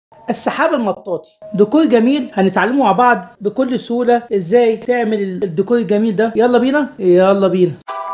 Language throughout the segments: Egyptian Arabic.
السحاب المطاطي ديكور جميل هنتعلمه مع بعض بكل سهولة ازاي تعمل الديكور الجميل ده يلا بينا يلا بينا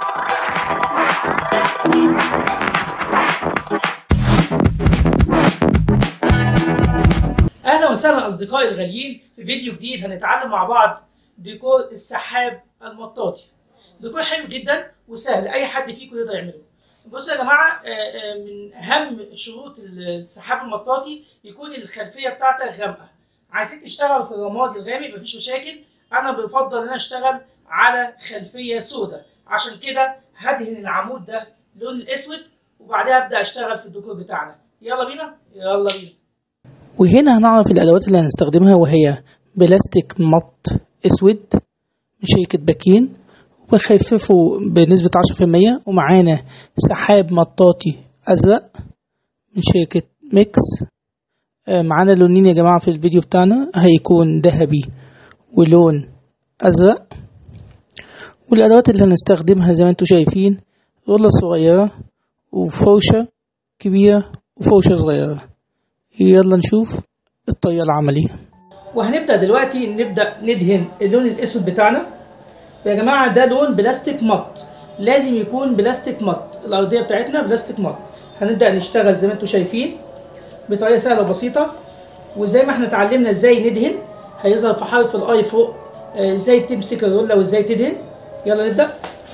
اهلا وسهلا اصدقائي الغاليين في فيديو جديد هنتعلم مع بعض ديكور السحاب المطاطي ديكور حلو جدا وسهل اي حد فيكم يقدر يعمله بصوا يا جماعه آه، آه، من اهم شروط السحاب المطاطي يكون الخلفيه بتاعتك غامقه عايزين تشتغلوا في الرمادي الغامق مفيش مشاكل انا بفضل ان انا اشتغل على خلفيه سوداء عشان كده هدهن العمود ده لون الاسود وبعدها ابدا اشتغل في الديكور بتاعنا يلا بينا يلا بينا وهنا هنعرف الادوات اللي هنستخدمها وهي بلاستيك مط اسود من شركه باكين وبخففه بنسبة عشرة في المية ومعانا سحاب مطاطي أزرق من شركة ميكس آه، معانا لونين يا جماعة في الفيديو بتاعنا هيكون ذهبي ولون أزرق والأدوات اللي هنستخدمها زي ما انتوا شايفين رولة صغيرة وفرشة كبيرة وفرشة صغيرة يلا نشوف الطريقة العملية وهنبدأ دلوقتي نبدأ ندهن اللون الأسود بتاعنا يا جماعه ده لون بلاستيك مط لازم يكون بلاستيك مط الارضيه بتاعتنا بلاستيك مط هنبدا نشتغل زي ما انتم شايفين بطريقه سهله وبسيطه وزي ما احنا اتعلمنا ازاي ندهن هيظهر في حرف الاي فوق آه، ازاي تمسك الروله وازاي تدهن يلا نبدا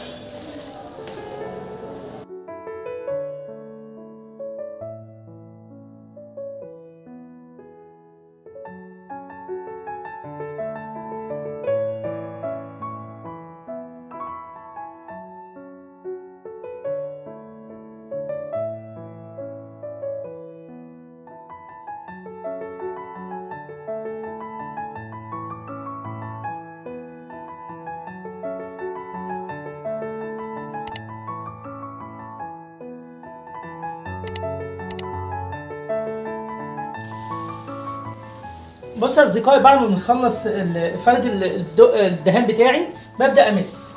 بص يا اصدقائي بعد ما بنخلص ال- فرد ال- الدو- الدهان بتاعي ببدا امس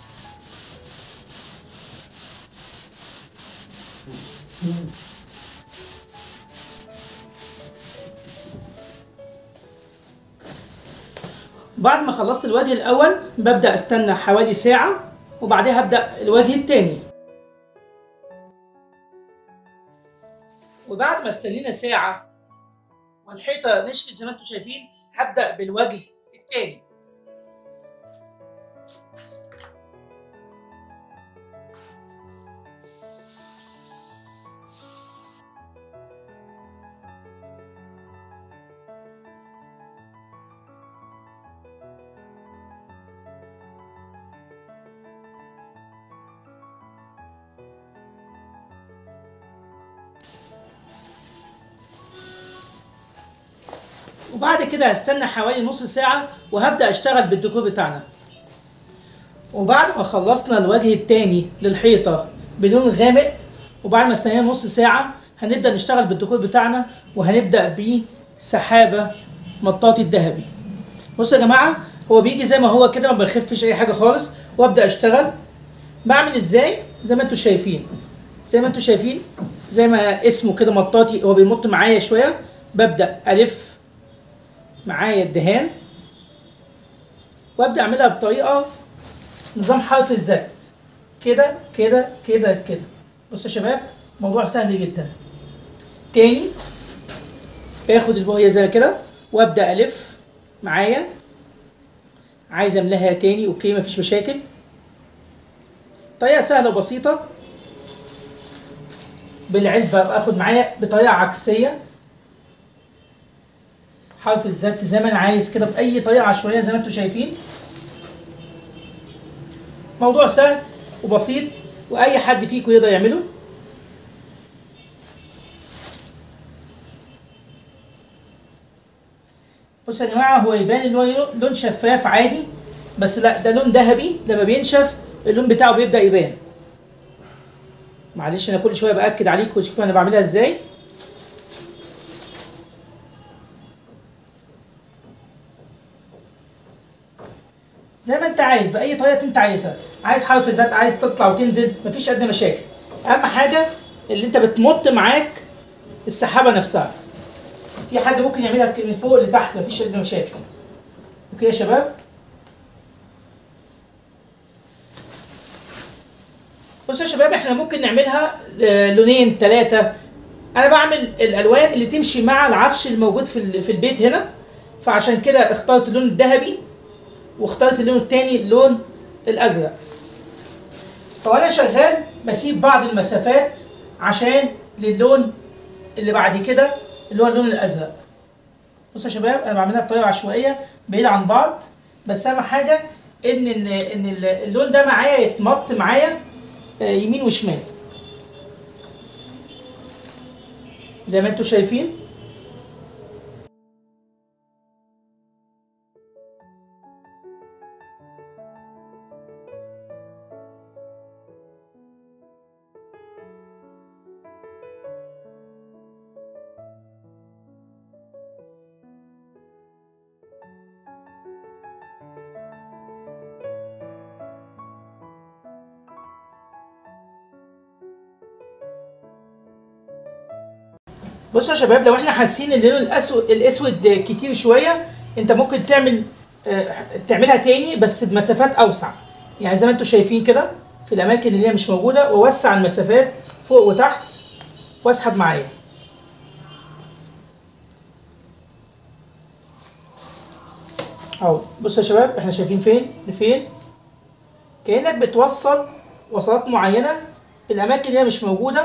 بعد ما خلصت الوجه الاول ببدا استنى حوالي ساعه وبعدها هبدا الوجه الثاني وبعد ما استنينا ساعه والحيطه نشفت زي ما انتم شايفين هبدا بالوجه الثاني وبعد كده هستنى حوالي نص ساعة وهبدأ أشتغل بالديكور بتاعنا وبعد ما خلصنا الوجه التاني للحيطة بلون غامق وبعد ما استنينا نص ساعة هنبدأ نشتغل بالديكور بتاعنا وهنبدأ بسحابة مطاطي الذهبي بصوا يا جماعة هو بيجي زي ما هو كده ما بخفش أي حاجة خالص وأبدأ أشتغل بعمل إزاي زي ما انتوا شايفين زي ما انتوا شايفين زي ما اسمه كده مطاطي هو بيمط معايا شوية ببدأ ألف معايا الدهان وابدا اعملها بطريقه نظام حرف الزد كده كده كده كده بصوا يا شباب موضوع سهل جدا تاني باخد البويه زي كده وابدا الف معايا عايز املاها تاني اوكي مفيش مشاكل طريقه سهله وبسيطه بالعلبه اخد معايا بطريقه عكسيه حرف الزد زي ما انا عايز كده باي طريقه عشوائيه زي ما انتم شايفين موضوع سهل وبسيط واي حد فيكم يقدر يعمله بصوا يا جماعه هو يبان ان هو لون شفاف عادي بس لا ده لون ذهبي لما بينشف اللون بتاعه بيبدا يبان معلش انا كل شويه باكد عليكم وشوفوا انا بعملها ازاي زي ما انت عايز باي طريقه انت عايزها عايز حرف ذات عايز تطلع وتنزل مفيش ادنى مشاكل اهم حاجه اللي انت بتمط معاك السحابه نفسها في حد ممكن يعملها من فوق لتحت مفيش ادنى مشاكل اوكي يا شباب بصوا يا شباب احنا ممكن نعملها آه، لونين ثلاثة انا بعمل الالوان اللي تمشي مع العفش الموجود في ال- في البيت هنا فعشان كده اخترت اللون الذهبي واخترت اللون التاني اللون الازرق فوانا شغال بسيب بعض المسافات عشان للون اللي بعد كده اللي هو اللون الازرق بصوا يا شباب انا بعملها بطريقه عشوائيه بعيد عن بعض بس اهم حاجه ان ان ان اللون ده معايا يتمط معايا آه، يمين وشمال زي ما انتم شايفين بصوا يا شباب لو احنا حاسين ان اللون الاسود الاسود كتير شويه انت ممكن تعمل آه، تعملها تاني بس بمسافات اوسع يعني زي ما انتم شايفين كده في الاماكن اللي هي مش موجوده واوسع المسافات فوق وتحت واسحب معايا اهو بصوا يا شباب احنا شايفين فين لفين كانك بتوصل وصلات معينه في الاماكن اللي هي مش موجوده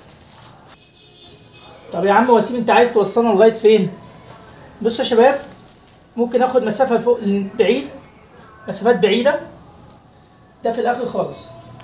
طب يا عم وسيم انت عايز توصلنا لغايه فين بصوا يا شباب ممكن اخد مسافه فوق بعيد مسافات بعيده ده في الاخر خالص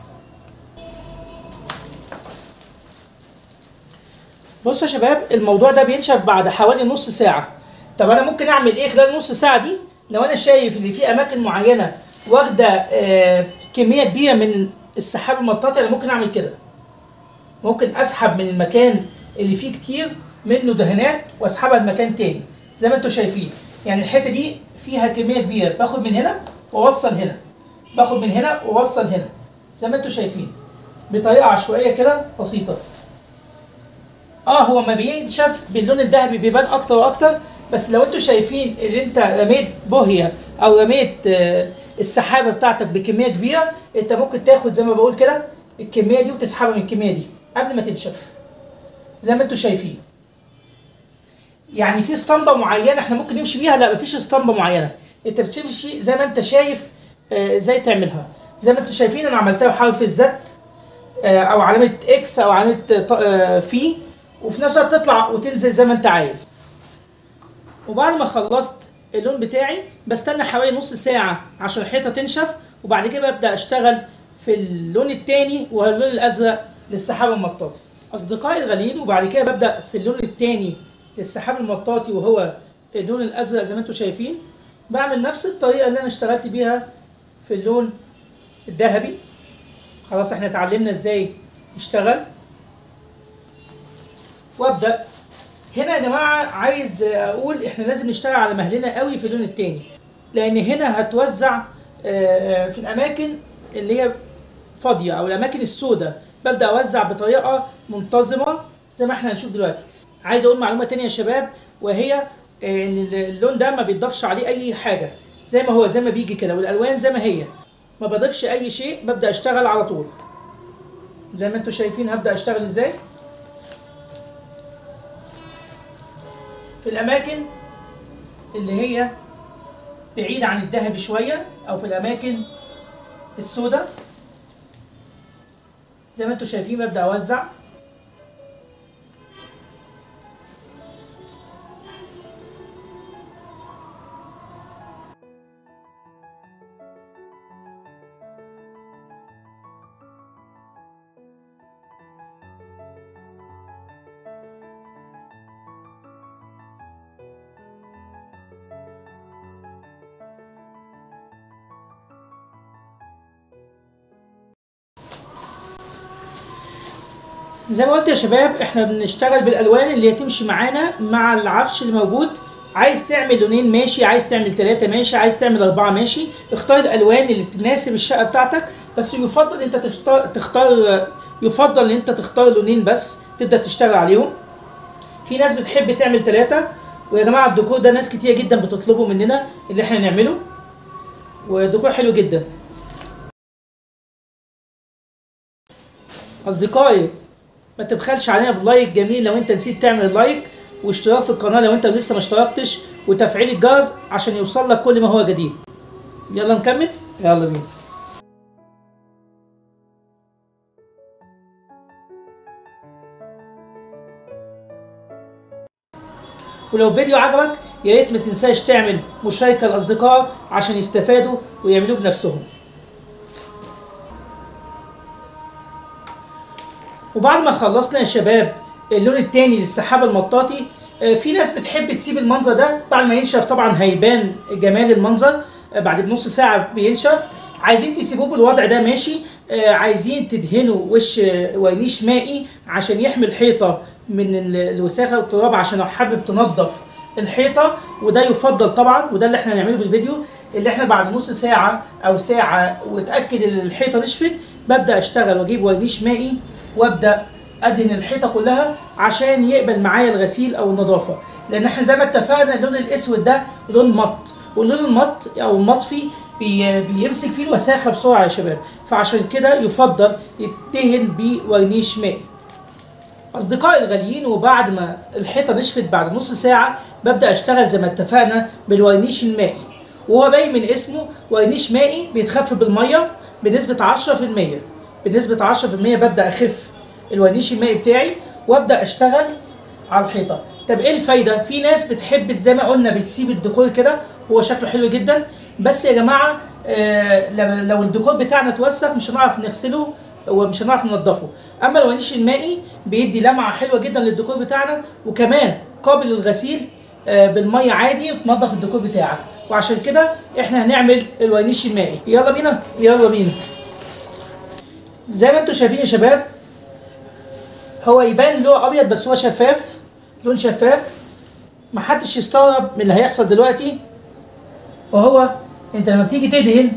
بصوا يا شباب الموضوع ده بينشف بعد حوالي نص ساعه طب انا ممكن اعمل ايه خلال نص ساعه دي لو انا شايف ان في اماكن معينه واخده آه كميه كبيره من السحاب المطاطي انا ممكن اعمل كده ممكن اسحب من المكان اللي فيه كتير منه دهانات واسحبها لمكان تاني زي ما انتم شايفين يعني الحته دي فيها كميه كبيره باخد من هنا واوصل هنا باخد من هنا واوصل هنا زي ما انتم شايفين بطريقه عشوائيه كده بسيطه اه هو ما بينشف باللون الذهبي بيبان اكتر واكتر بس لو انتوا شايفين ان انت رميت بوهيه او رميت آه، السحابه بتاعتك بكميه كبيره انت ممكن تاخد زي ما بقول كده الكميه دي وتسحبها من الكميه دي قبل ما تنشف زي ما انتوا شايفين يعني في اسطمبه معينه احنا ممكن نمشي بيها لا مفيش اسطمبه معينه انت بتمشي زي ما انت شايف آه، ازاي تعملها زي ما انتوا شايفين انا عملتها بحرف الزد آه، او علامه اكس او علامه آه، ط- آه، في وفي نفس الوقت تطلع وتنزل زي ما انت عايز وبعد ما خلصت اللون بتاعي بستنى حوالي نص ساعة عشان الحيطة تنشف وبعد كده ببدأ أشتغل في اللون التاني وهو اللون الأزرق للسحاب المطاطي أصدقائي الغاليين وبعد كده ببدأ في اللون التاني للسحاب المطاطي وهو اللون الأزرق زي ما انتم شايفين بعمل نفس الطريقة اللي أنا اشتغلت بيها في اللون الذهبي خلاص احنا اتعلمنا ازاي نشتغل وابدا هنا يا جماعه عايز اقول احنا لازم نشتغل على مهلنا قوي في اللون التاني لان هنا هتوزع آه، في الاماكن اللي هي فاضيه او الاماكن السوداء ببدا اوزع بطريقه منتظمه زي ما احنا هنشوف دلوقتي عايز اقول معلومه تانية يا شباب وهي آه، ان اللون ده ما بيتضافش عليه اي حاجه زي ما هو زي ما بيجي كده والالوان زي ما هي ما بضيفش اي شيء ببدا اشتغل على طول زي ما انتم شايفين هبدا اشتغل ازاي في الاماكن اللي هي بعيدة عن الذهب شوية او في الاماكن السوداء زي ما انتم شايفين ببدا اوزع زي ما قلت يا شباب احنا بنشتغل بالالوان اللي هتمشي معانا مع العفش اللي موجود عايز تعمل لونين ماشي عايز تعمل ثلاثة ماشي عايز تعمل أربعة ماشي اختار الألوان اللي تناسب الشقة بتاعتك بس يفضل انت تختار تختار يفضل ان انت تختار لونين بس تبدأ تشتغل عليهم في ناس بتحب تعمل ثلاثة ويا جماعه الديكور ده ناس كتير جدا بتطلبه مننا اللي احنا نعمله وديكور حلو جدا اصدقائي ما تبخلش علينا باللايك جميل لو انت نسيت تعمل لايك واشتراك في القناه لو انت لسه ما اشتركتش وتفعيل الجرس عشان يوصل لك كل ما هو جديد يلا نكمل يلا بينا ولو الفيديو عجبك يا ريت ما تنساش تعمل مشاركه لاصدقائك عشان يستفادوا ويعملوه بنفسهم وبعد ما خلصنا يا شباب اللون التاني للسحاب المطاطي آه، في ناس بتحب تسيب المنظر ده بعد ما ينشف طبعا هيبان جمال المنظر آه، بعد بنص ساعة بينشف عايزين تسيبوه بالوضع ده ماشي آه، عايزين تدهنوا وش آه، ورنيش مائي عشان يحمي الحيطة من ال- الوساخة والتراب عشان لو حابب تنظف الحيطة وده يفضل طبعا وده اللي احنا هنعمله في الفيديو اللي احنا بعد نص ساعة أو ساعة واتأكد إن الحيطة نشفت ببدأ أشتغل وأجيب ورنيش مائي وأبدأ ادهن الحيطه كلها عشان يقبل معايا الغسيل او النظافه لان احنا زي ما اتفقنا اللون الاسود ده لون مط واللون المط او المطفي بي بيمسك فيه الوساخه بسرعه يا شباب فعشان كده يفضل يدهن بورنيش مائي اصدقائي الغاليين وبعد ما الحيطه نشفت بعد نص ساعه ببدا اشتغل زي ما اتفقنا بالورنيش المائي وهو باين من اسمه ورنيش مائي بيتخفف بالميه بنسبه 10% بنسبه 10% ببدا اخف الورنيش المائي بتاعي وابدا اشتغل على الحيطه طب ايه الفايده في ناس بتحب زي ما قلنا بتسيب الديكور كده هو شكله حلو جدا بس يا جماعه آه لما- لو الديكور بتاعنا اتوسخ مش هنعرف نغسله ومش هنعرف ننضفه اما الورنيش المائي بيدي لمعه حلوه جدا للديكور بتاعنا وكمان قابل للغسيل آه، بالميه عادي تنظف الديكور بتاعك وعشان كده احنا هنعمل الورنيش المائي يلا بينا يلا بينا زي ما انتم شايفين يا شباب هو يبان له ابيض بس هو شفاف لون شفاف محدش يستغرب من اللي هيحصل دلوقتي وهو انت لما بتيجي تدهن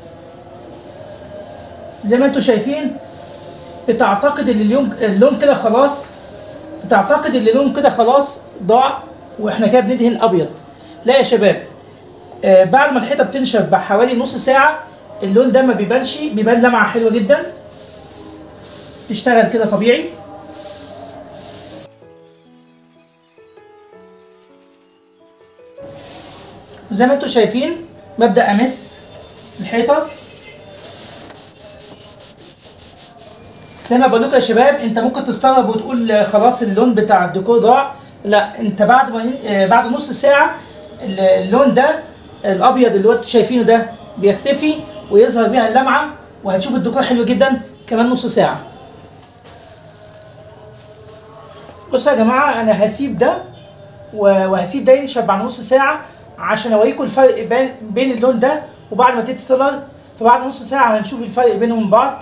زي ما انتم شايفين بتعتقد ان اللون اللون كده خلاص بتعتقد ان اللون كده خلاص ضاع واحنا كده بندهن ابيض لا يا شباب آه بعد ما الحيطه بتنشف بحوالي نص ساعه اللون ده ما بيبانش بيبان لمعه حلوه جدا تشتغل كده طبيعي زي ما انتم شايفين ببدأ أمس الحيطة زي ما بقول لكم يا شباب انت ممكن تستغرب وتقول خلاص اللون بتاع الديكور ضاع لا انت بعد ما آه، بعد نص ساعة ال- اللون ده الابيض اللي انتوا شايفينه ده بيختفي ويظهر بيها اللمعة وهتشوف الديكور حلو جدا كمان نص ساعة بصوا يا جماعة انا هسيب ده و- وهسيب ده ينشف بعد نص ساعة عشان اوريكم الفرق بين بين اللون ده وبعد ما تتسلر فبعد نص ساعة هنشوف الفرق بينهم من بعض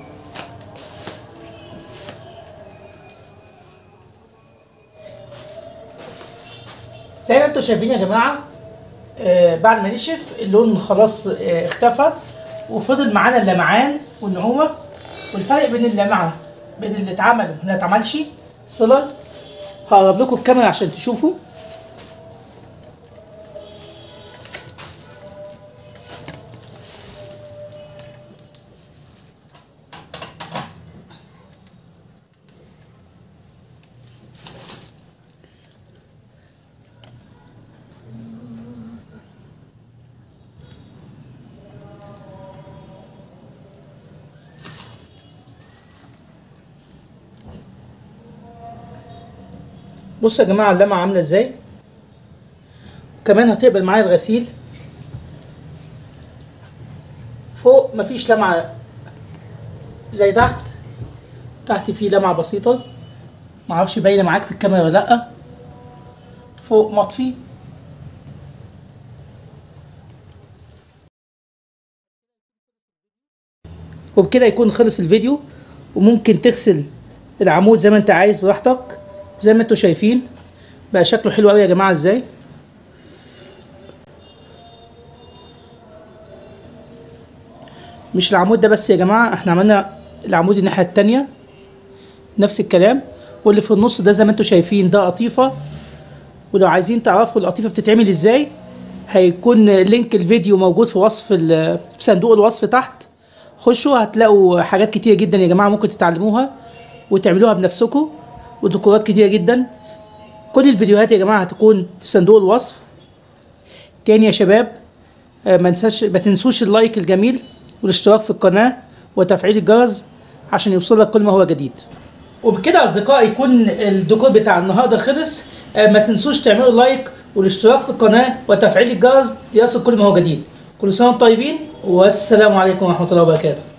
زي ما انتم شايفين يا جماعة آه بعد ما نشف اللون خلاص آه اختفى وفضل معانا اللمعان والنعومة والفرق بين اللمعة بين اللي اتعمل واللي ما اتعملش سلر هقرب لكم الكاميرا عشان تشوفوا بصوا يا جماعه اللمعه عامله ازاي كمان هتقبل معايا الغسيل فوق مفيش لمعه زي تحت تحت فيه لمعه بسيطه معرفش باينه معاك في الكاميرا ولا لا فوق مطفي وبكده يكون خلص الفيديو وممكن تغسل العمود زي ما انت عايز براحتك زي ما انتوا شايفين بقى شكله حلو قوي يا جماعه ازاي مش العمود ده بس يا جماعه احنا عملنا العمود الناحيه التانية نفس الكلام واللي في النص ده زي ما انتوا شايفين ده قطيفه ولو عايزين تعرفوا القطيفه بتتعمل ازاي هيكون لينك الفيديو موجود في وصف ال- في صندوق الوصف تحت خشوا هتلاقوا حاجات كتير جدا يا جماعه ممكن تتعلموها وتعملوها بنفسكم وديكورات كتير جدا كل الفيديوهات يا جماعه هتكون في صندوق الوصف تاني يا شباب آه، ما ننساش ما تنسوش اللايك الجميل والاشتراك في القناه وتفعيل الجرس عشان يوصلك كل ما هو جديد وبكده اصدقائي يكون الديكور بتاع النهارده خلص آه، ما تنسوش تعملوا لايك والاشتراك في القناه وتفعيل الجرس ليصل كل ما هو جديد كل سنه وانتم طيبين والسلام عليكم ورحمه الله وبركاته